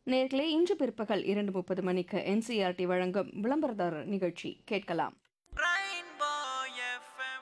நேர்களே இன்று பிற்பகல் இரண்டு முப்பது மணிக்கு என்சிஆர்டி வழங்கும் விளம்பரதாரர் நிகழ்ச்சி கேட்கலாம் Rainbow FM.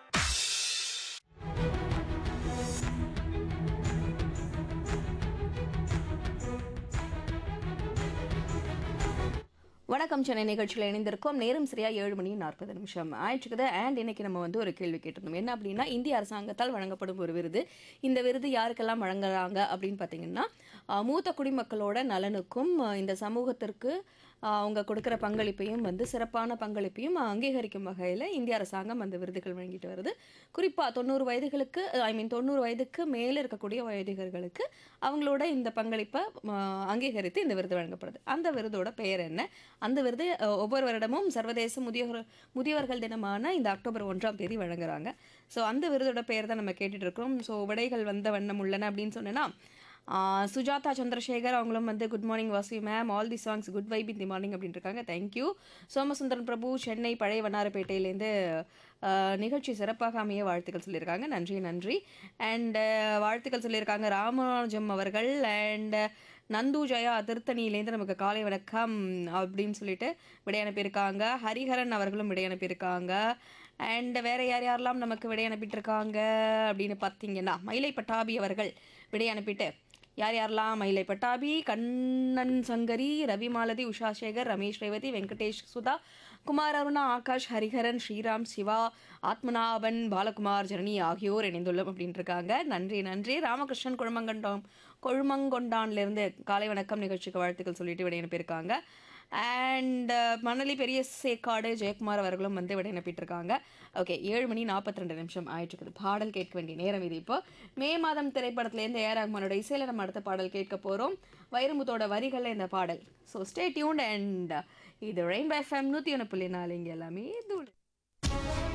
வணக்கம் சென்னை நிகழ்ச்சியில் இணைந்திருக்கோம் நேரம் சரியா ஏழு மணி நாற்பது நிமிஷம் ஆயிடுச்சுக்குது அண்ட் இன்னைக்கு நம்ம வந்து ஒரு கேள்வி கேட்டிருந்தோம் என்ன அப்படின்னா இந்திய அரசாங்கத்தால் வழங்கப்படும் ஒரு விருது இந்த விருது யாருக்கெல்லாம் வழங்குறாங்க அப்படின்னு பார்த்தீங்கன்னா ஆஹ், மூத்த குடிமக்களோட நலனுக்கும் ஆஹ், இந்த சமூகத்திற்கு ஆஹ், அவங்க கொடுக்குற பங்களிப்பையும் வந்து சிறப்பான பங்களிப்பையும் அங்கீகரிக்கும் வகையில் இந்திய அரசாங்கம் அந்த விருதுகள் வழங்கிட்டு வருது குறிப்பாக தொண்ணூறு வயதுகளுக்கு ஐ மீன் தொண்ணூறு வயதுக்கு மேலே இருக்கக்கூடிய வயதிகர்களுக்கு அவங்களோட இந்த பங்களிப்பை ஆஹ், அங்கீகரித்து இந்த விருது வழங்கப்படுது அந்த விருதோட பெயர் என்ன அந்த விருது அஹ், ஒவ்வொரு வருடமும் சர்வதேச முதியோர் முதியவர்கள் தினமான இந்த அக்டோபர் ஒன்றாம் தேதி வழங்குறாங்க ஸோ அந்த விருதோட பெயர் தான் நம்ம கேட்டுட்டு இருக்கோம் ஸோ விடைகள் வந்த வண்ணம் உள்ளன அப்படின்னு சொன்னேன்னா ஆஹ், சுஜாதா சந்திரசேகர் அவங்களும் வந்து குட் மார்னிங் வாசி ma'am all the songs good vibe in the morning அப்படின்னு இருக்காங்க தேங்க்யூ சோமசுந்தரன் பிரபு சென்னை பழைய வண்ணாரப்பேட்டையிலேருந்து ஆஹ், நிகழ்ச்சி சிறப்பாக அமைய வாழ்த்துக்கள் சொல்லியிருக்காங்க நன்றி நன்றி அண்ட் வாழ்த்துக்கள் சொல்லியிருக்காங்க ராமானுஜம் அவர்கள் அண்ட் நந்து ஜெயா திருத்தணியிலேருந்து நமக்கு காலை வணக்கம் அப்படின்னு சொல்லிட்டு விடை அனுப்பியிருக்காங்க ஹரிஹரன் அவர்களும் விடை அனுப்பியிருக்காங்க அண்ட் வேற யார் யாரெல்லாம் நமக்கு விடை அனுப்பிட்டு இருக்காங்க அப்படின்னு பார்த்தீங்கன்னா மயிலை பட்டாபி அவர்கள் விடை அனுப்பிட்டு யார் யாரெல்லாம் மயிலை பட்டாபி கண்ணன் சங்கரி ரவி மாலதி உஷா சேகர் ரமேஷ் ரேவதி வெங்கடேஷ் சுதா குமார் அருணா ஆகாஷ் ஹரிஹரன் ஸ்ரீராம் சிவா ஆத்மநாபன் பாலகுமார் ஜனனி ஆகியோர் இணைந்துள்ளோம் அப்படின்னு இருக்காங்க நன்றி நன்றி ராமகிருஷ்ணன் குழுமங்கண்டம் கொழுமங்கொண்டான்லேருந்து காலை வணக்கம் நிகழ்ச்சிக்கு வாழ்த்துக்கள் சொல்லிட்டு விடை அனுப்பியிருக்காங்க அண்ட் மணலி பெரிய சேக்காடு ஜெயக்குமார் அவர்களும் வந்து விடை அனுப்பிட்டிருக்காங்க ஓகே ஏழு மணி நாற்பத்தி ரெண்டு நிமிஷம் ஆயிட்டு பாடல் கேட்க வேண்டிய நேரம் இது இப்போ மே மாதம் திரைப்படத்துலேருந்து ஏ ரஹ்மானோட இசையில் நம்ம அடுத்த பாடல் கேட்க போகிறோம் வைரமுத்தோட வரிகளில் இந்த பாடல் ஸோ ஸ்டே டியூன்ட் அண்ட் இது ரெயின்போ எஃப்எம் நூற்றி ஒன்று புள்ளி நாலு இங்கே எல்லாமே தூள்